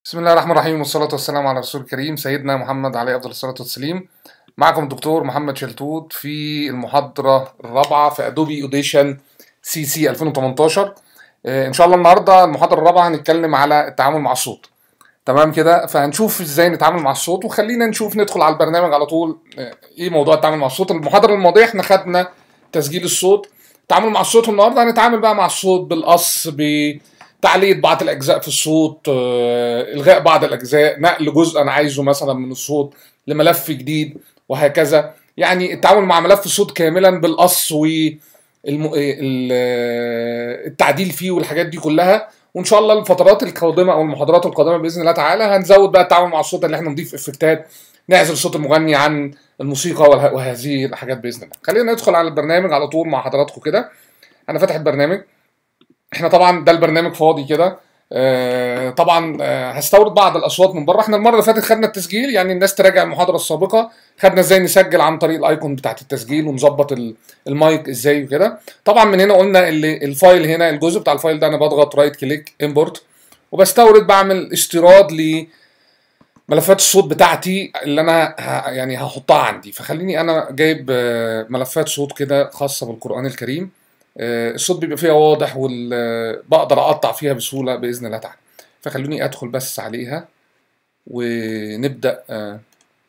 بسم الله الرحمن الرحيم والصلاة والسلام على رسول الكريم سيدنا محمد عليه أفضل الصلاة والتسليم معكم الدكتور محمد شلتوت في المحاضرة الرابعة في أدوبي أوديشن سي سي 2018 آه، إن شاء الله النهاردة المحاضرة الرابعة هنتكلم على التعامل مع الصوت تمام كده فهنشوف ازاي نتعامل مع الصوت وخلينا نشوف ندخل على البرنامج على طول آه، ايه موضوع التعامل مع الصوت المحاضرة الماضية احنا خدنا تسجيل الصوت التعامل مع الصوت النهارده هنتعامل بقى مع الصوت بالقص بتعليق بعض الاجزاء في الصوت آه، الغاء بعض الاجزاء نقل جزء انا عايزه مثلا من الصوت لملف جديد وهكذا يعني التعامل مع ملف الصوت كاملا بالقص والم... ال- التعديل فيه والحاجات دي كلها وان شاء الله الفترات القادمه او المحاضرات القادمه باذن الله تعالى هنزود بقى التعامل مع الصوت اللي احنا نضيف افكتات نعزل صوت المغني عن الموسيقى وله- وهذه الحاجات باذن الله خلينا ندخل على البرنامج على طول مع حضراتكم كده انا فاتح البرنامج احنا طبعا ده البرنامج فاضي كده آه، طبعا آه، هستورد بعض الاصوات من بره احنا المره اللي فاتت خدنا التسجيل يعني الناس تراجع المحاضره السابقه خدنا ازاي نسجل عن طريق الايكون بتاعت التسجيل ونظبط ال- المايك ازاي وكده طبعا من هنا قلنا اللي الفايل هنا الجزء بتاع الفايل ده انا بضغط رايت كليك امبورت وبستورد بعمل استيراد ل ملفات الصوت بتاعتي اللي انا ه- يعني هحطها عندي فخليني انا جايب آه، ملفات صوت كده خاصه بالقران الكريم آه، الصوت بيبقى فيها واضح وبقدر اقطع فيها بسهوله باذن الله تعالى فخلوني ادخل بس عليها ونبدا آه،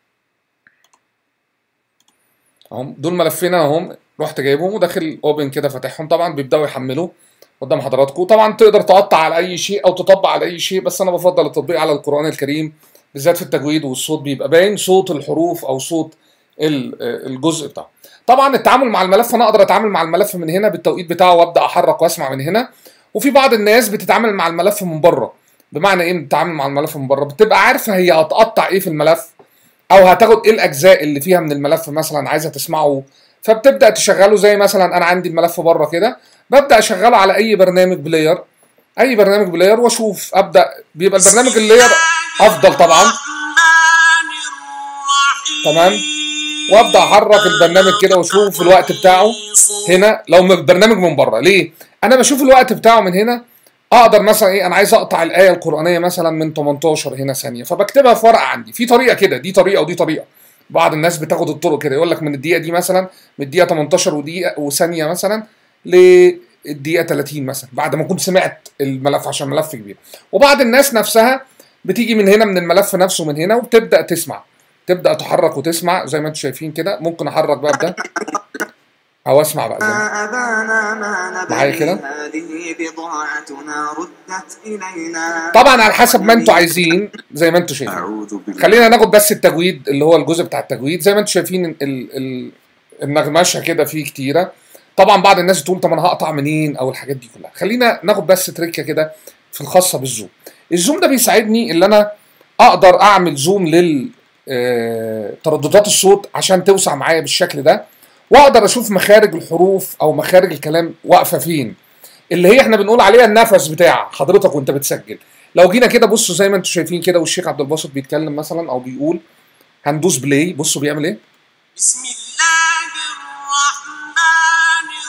اهم دول ملفين اهم رحت جايبهم وداخل اوبن كده فاتحهم طبعا بيبداوا يحملوا قدام حضراتكم طبعا تقدر تقطع على اي شيء او تطبق على اي شيء بس انا بفضل التطبيق على القران الكريم بالذات في التجويد والصوت بيبقى باين صوت الحروف او صوت ال- آه، الجزء بتاعه طبعا التعامل مع الملف انا اقدر اتعامل مع الملف من هنا بالتوقيت بتاعه وابدا احرك واسمع من هنا وفي بعض الناس بتتعامل مع الملف من بره بمعنى ايه بتتعامل مع الملف من بره بتبقى عارفه هي هتقطع ايه في الملف او هتاخد ايه الاجزاء اللي فيها من الملف مثلا عايزه تسمعه فبتبدا تشغله زي مثلا انا عندي الملف بره كده ببدا اشغله على اي برنامج بلاير اي برنامج بلاير واشوف ابدا بيبقى البرنامج اللاير افضل طبعا تمام وابدا احرك البرنامج كده واشوف الوقت بتاعه هنا لو من البرنامج من بره ليه انا بشوف الوقت بتاعه من هنا اقدر مثلا ايه انا عايز اقطع الايه القرانيه مثلا من 18 هنا ثانيه فبكتبها في ورقه عندي في طريقه كده دي طريقه ودي طريقه بعض الناس بتاخد الطرق كده يقول لك من الدقيقه دي مثلا من الدقيقه 18 ودقيقه وثانيه مثلا للدقيقه 30 مثلا بعد ما كنت سمعت الملف عشان ملف كبير وبعض الناس نفسها بتيجي من هنا من الملف نفسه من هنا وبتبدا تسمع تبدا تحرك وتسمع زي ما انتم شايفين كده ممكن احرك بقى بده او اسمع بقى زي ما أبانا ما معايا نبغي كده؟ هذه بضاعتنا ردت إلينا طبعا على حسب ما انتوا عايزين زي ما انتوا شايفين أعوذ بالله خلينا ناخد بس التجويد اللي هو الجزء بتاع التجويد زي ما انتم شايفين ال ال النغمشه كده فيه كتيره طبعا بعض الناس تقول طب انا هقطع منين او الحاجات دي كلها خلينا ناخد بس تريكه كده في الخاصه بالزوم الزوم ده بيساعدني ان انا اقدر اعمل زوم لل آه، ترددات الصوت عشان توسع معايا بالشكل ده واقدر اشوف مخارج الحروف او مخارج الكلام واقفه فين اللي هي احنا بنقول عليها النفس بتاع حضرتك وانت بتسجل لو جينا كده بصوا زي ما انتم شايفين كده والشيخ عبد الباسط بيتكلم مثلا او بيقول هندوس بلاي بصوا بيعمل ايه بسم الله الرحمن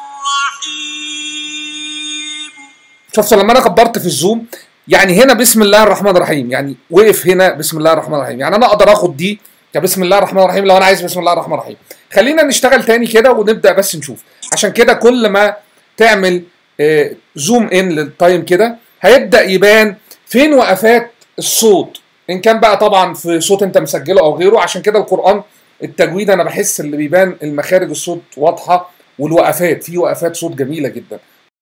الرحيم شفتوا لما انا كبرت في الزوم يعني هنا بسم الله الرحمن الرحيم يعني وقف هنا بسم الله الرحمن الرحيم يعني انا اقدر اخد دي كبسم الله الرحمن الرحيم لو انا عايز بسم الله الرحمن الرحيم خلينا نشتغل تاني كده ونبدا بس نشوف عشان كده كل ما تعمل آه، زوم ان للتايم كده هيبدا يبان فين وقفات الصوت ان كان بقى طبعا في صوت انت مسجله او غيره عشان كده القران التجويد انا بحس اللي بيبان المخارج الصوت واضحه والوقفات في وقفات صوت جميله جدا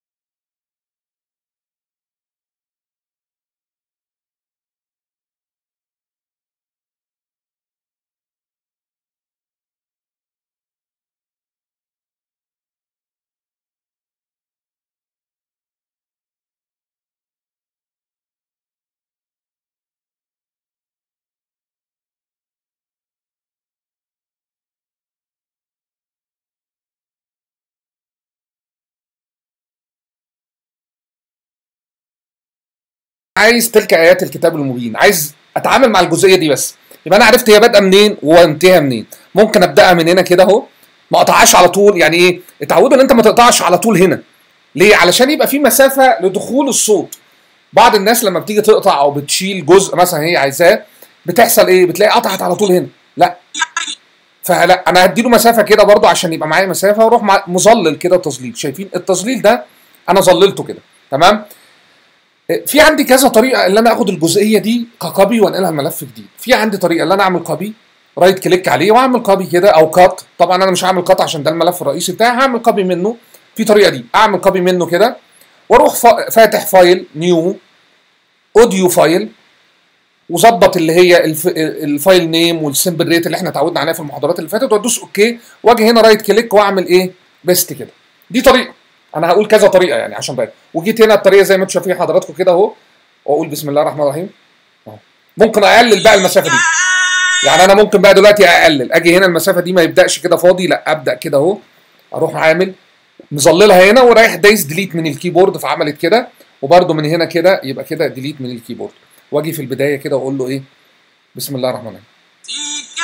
عايز تلك ايات الكتاب المبين عايز اتعامل مع الجزئيه دي بس يبقى انا عرفت هي بادئه منين وانتهى منين ممكن ابداها من هنا كده اهو ما اقطعهاش على طول يعني ايه اتعودوا ان انت ما تقطعش على طول هنا ليه علشان يبقى في مسافه لدخول الصوت بعض الناس لما بتيجي تقطع او بتشيل جزء مثلا هي عايزاه بتحصل ايه بتلاقي قطعت على طول هنا لا فلا انا هديله مسافه كده برضو عشان يبقى معايا مسافه واروح مع- مظلل كده تظليل شايفين التظليل ده انا ظللته كده تمام في عندي كذا طريقه اللي انا اخد الجزئيه دي ككوبي وانقلها لملف جديد في عندي طريقه اللي انا اعمل كوبي رايت كليك عليه واعمل كوبي كده او كات طبعا انا مش هعمل كات عشان ده الملف الرئيسي بتاعي هعمل كوبي منه في طريقه دي اعمل كوبي منه كده واروح فا- فاتح فايل نيو اوديو فايل وظبط اللي هي الف... الفايل نيم والسمبل ريت اللي احنا اتعودنا عليها في المحاضرات اللي فاتت وادوس اوكي واجي هنا رايت كليك واعمل ايه بيست كده دي طريقه انا هقول كذا طريقه يعني عشان بقى وجيت هنا الطريقه زي ما انتم شايفين حضراتكم كده اهو واقول بسم الله الرحمن الرحيم اهو ممكن اقلل بقى المسافه دي يعني انا ممكن بقى دلوقتي اقلل اجي هنا المسافه دي ما يبداش كده فاضي لا ابدا كده اهو اروح عامل مظللها هنا ورايح دايس ديليت من الكيبورد فعملت كده وبرده من هنا كده يبقى كده ديليت من الكيبورد واجي في البدايه كده واقول له ايه بسم الله الرحمن الرحيم تلك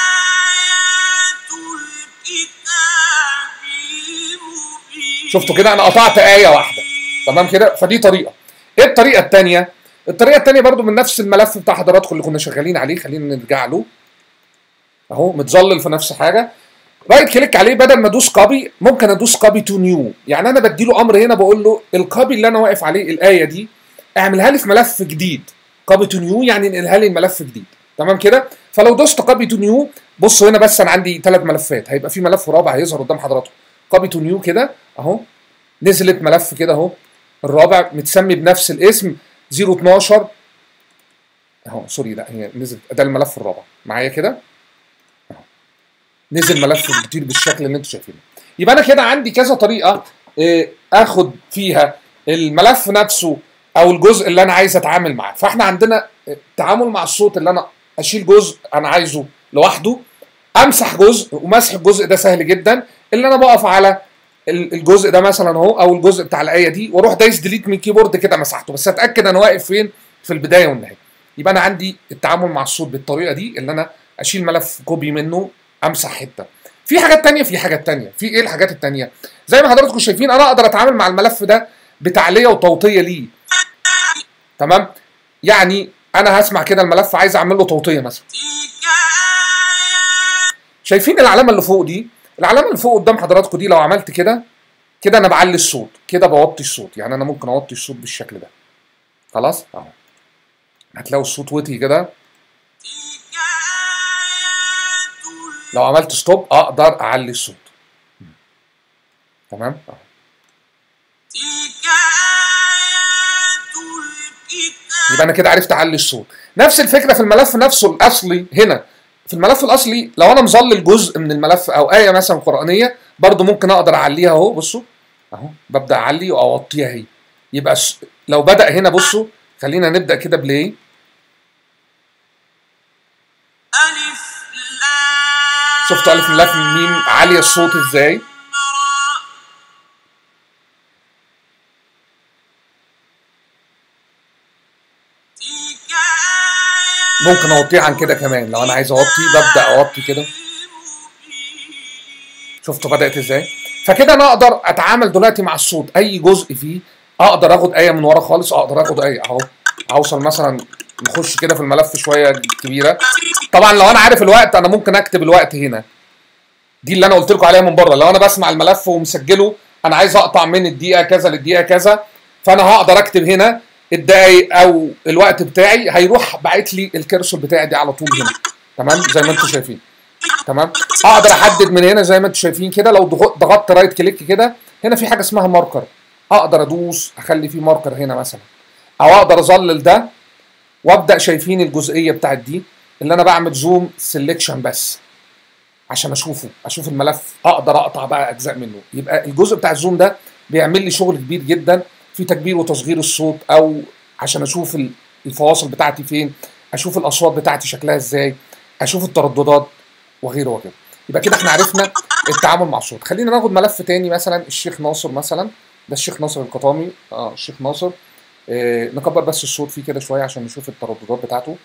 آيات الكتاب المبين شفتوا كده انا قطعت ايه واحده تمام كده فدي طريقه ايه الطريقه الثانيه الطريقه الثانيه برضو من نفس الملف بتاع حضراتكم اللي كنا شغالين عليه خلينا نرجع له اهو متظلل في نفس حاجه رايت كليك عليه بدل ما ادوس كوبي ممكن ادوس كوبي تو نيو يعني انا بديله امر هنا بقول له الكوبي اللي انا واقف عليه الايه دي اعملها لي في ملف جديد كوبي تو نيو يعني انقلها لي الملف جديد تمام كده فلو دوست كوبي تو نيو بصوا هنا بس انا عندي ثلاث ملفات هيبقى في ملف رابع هيظهر قدام حضراتكم كوبي تو نيو كده اهو نزلت ملف كده اهو الرابع متسمي بنفس الاسم 012 اهو سوري لا هي نزلت ده الملف الرابع معايا كده أهو. نزل ملف كتير بالشكل اللي انتم شايفينه يبقى انا كده عندي كذا طريقه آه، اخد فيها الملف نفسه او الجزء اللي انا عايز اتعامل معاه فاحنا عندنا التعامل مع الصوت اللي انا اشيل جزء انا عايزه لوحده امسح جزء ومسح الجزء ده سهل جدا اللي انا بقف على ال- الجزء ده مثلا اهو او الجزء بتاع الايه دي واروح دايس ديليت من الكيبورد كده مسحته بس اتاكد انا واقف فين في البدايه والنهايه يبقى انا عندي التعامل مع الصوت بالطريقه دي اللي انا اشيل ملف كوبي منه امسح حته في حاجات تانية في حاجات تانية في ايه الحاجات التانية زي ما حضراتكم شايفين انا اقدر اتعامل مع الملف ده بتعليه وتوطيه ليه تمام يعني انا هسمع كده الملف عايز اعمل له توطيه مثلا تلك آيات شايفين العلامه اللي فوق دي العلامه اللي فوق قدام حضراتكم دي لو عملت كده كده انا بعلي الصوت كده بوطي الصوت يعني انا ممكن اوطي الصوت بالشكل ده خلاص اهو هتلاقوا الصوت وطي كده تلك آيات لو عملت ستوب اقدر اعلي الصوت تمام اهو تلك آيات الكتاب يبقى انا كده عرفت اعلي الصوت نفس الفكره في الملف نفسه الاصلي هنا في الملف الاصلي لو انا مظلل جزء من الملف او ايه مثلا قرانيه برضو ممكن اقدر اعليها اهو بصوا اهو ببدا اعلي واوطيها اهي يبقى س- لو بدا هنا بصوا خلينا نبدا كده بلاي ألف لام شفتوا الف ملف ميم عاليه الصوت ازاي را. تلك آيات ممكن اوطيها عن كده كمان لو انا عايز اوطي ببدا اوطي كده المبين شفتوا بدات ازاي فكده انا اقدر اتعامل دلوقتي مع الصوت اي جزء فيه اقدر اخد ايه من ورا خالص اقدر اخد ايه اهو اوصل مثلا نخش كده في الملف شويه كبيره طبعا لو انا عارف الوقت انا ممكن اكتب الوقت هنا دي اللي انا قلت لكم عليها من بره لو انا بسمع الملف ومسجله انا عايز اقطع من الدقيقه كذا للدقيقه كذا فانا هقدر اكتب هنا الدقايق او الوقت بتاعي هيروح باعت لي الكرسور بتاعي دي على طول هنا تمام زي ما انتم شايفين تمام اقدر احدد من هنا زي ما انتم شايفين كده لو ضغط- ضغطت رايت كليك كده هنا في حاجه اسمها ماركر اقدر ادوس اخلي فيه ماركر هنا مثلا او اقدر اظلل ده وابدا شايفين الجزئيه بتاعت دي اللي انا بعمل زوم سيلكشن بس عشان اشوفه اشوف الملف اقدر اقطع بقى اجزاء منه يبقى الجزء بتاع الزوم ده بيعمل لي شغل كبير جدا في تكبير وتصغير الصوت او عشان اشوف ال- الفواصل بتاعتي فين اشوف الاصوات بتاعتي شكلها ازاي اشوف الترددات وغيره وغيره يبقى كده احنا عرفنا التعامل مع الصوت خلينا ناخد ملف تاني مثلا الشيخ ناصر مثلا ده الشيخ ناصر القطامي اه الشيخ ناصر آه نكبر بس الصوت فيه كده شويه عشان نشوف الترددات بتاعته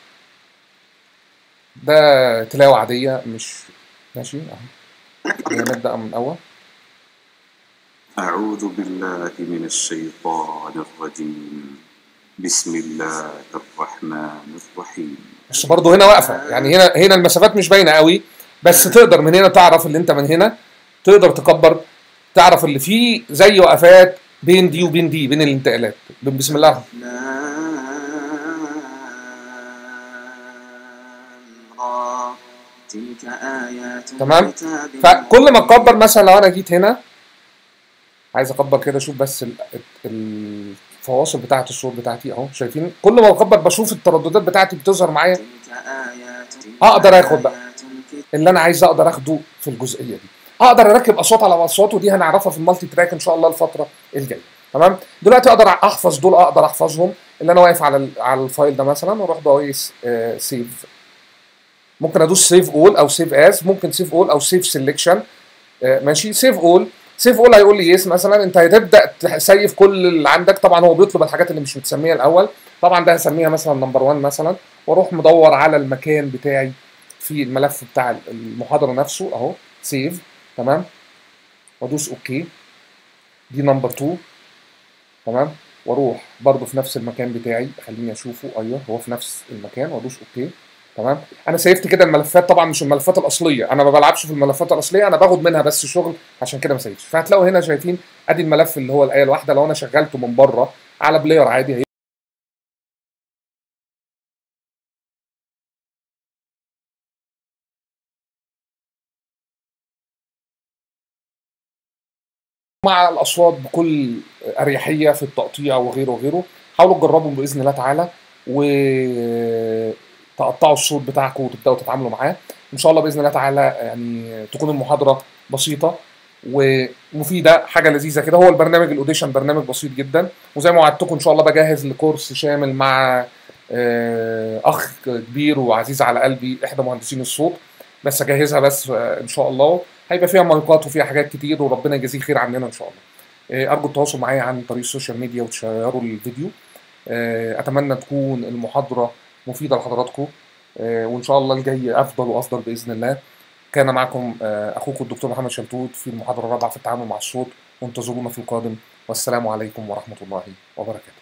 ده تلاوه عاديه مش ماشي اهو خلينا نبدا من الاول أعوذ بالله من الشيطان الرجيم بسم الله الرحمن الرحيم بس برضه هنا واقفه يعني هنا هنا المسافات مش باينه قوي بس تقدر من هنا تعرف اللي انت من هنا تقدر تكبر تعرف اللي فيه زي وقفات بين دي وبين دي بين الانتقالات بسم الله لام را تلك آيات تمام كتاب فكل ما تكبر مثلا لو انا جيت هنا عايز اكبر كده اشوف بس ال- الفواصل بتاعه الصوت بتاعتي اهو شايفين كل ما بكبر بشوف الترددات بتاعتي بتظهر معايا تلك آيات أقدر آخد بقى. آيات كتاب اللي انا عايز اقدر اخده في الجزئيه دي اقدر اركب اصوات على اصوات ودي هنعرفها في المالتي تراك ان شاء الله الفتره الجايه تمام دلوقتي اقدر احفظ دول اقدر احفظهم اللي انا واقف على ال- على الفايل ده مثلا واروح دويس سيف ممكن ادوس سيف اول او سيف از ممكن سيف اول او سيف سيلكشن ماشي سيف اول سيف اول هيقول لي يس مثلا انت هتبدا تسيف كل اللي عندك طبعا هو بيطلب الحاجات اللي مش متسميه الاول طبعا ده هسميها مثلا نمبر 1 مثلا واروح مدور على المكان بتاعي في الملف بتاع المحاضره نفسه اهو سيف تمام وادوس اوكي دي نمبر 2 تمام واروح برضو في نفس المكان بتاعي خليني اشوفه ايوه هو في نفس المكان وادوس اوكي تمام انا سيفت كده الملفات طبعا مش الملفات الاصليه انا ما بلعبش في الملفات الاصليه انا باخد منها بس شغل عشان كده ما سيفتش فهتلاقوا هنا شايفين ادي الملف اللي هو الايه الواحده لو انا شغلته من بره على بلاير عادي هي مع الاصوات بكل اريحيه في التقطيع وغيره وغيره حاولوا تجربوا باذن الله تعالى وتقطعوا الصوت بتاعكم وتبداوا تتعاملوا معاه ان شاء الله باذن الله تعالى يعني تكون المحاضره بسيطه ومفيده حاجه لذيذه كده هو البرنامج الاوديشن برنامج بسيط جدا وزي ما وعدتكم ان شاء الله بجهز لكورس شامل مع آه، اخ كبير وعزيز على قلبي احدى مهندسين الصوت بس اجهزها بس آه، ان شاء الله هيبقى فيها مايكات وفيها حاجات كتير وربنا يجازيه خير عننا ان شاء الله آه، ارجو التواصل معايا عن طريق السوشيال ميديا وتشيروا الفيديو آه، اتمنى تكون المحاضره مفيده لحضراتكم آه، وان شاء الله الجاي افضل وافضل باذن الله كان معكم آه، اخوكم الدكتور محمد شلتوت في المحاضره الرابعه في التعامل مع الصوت وانتظرونا في القادم والسلام عليكم ورحمه الله وبركاته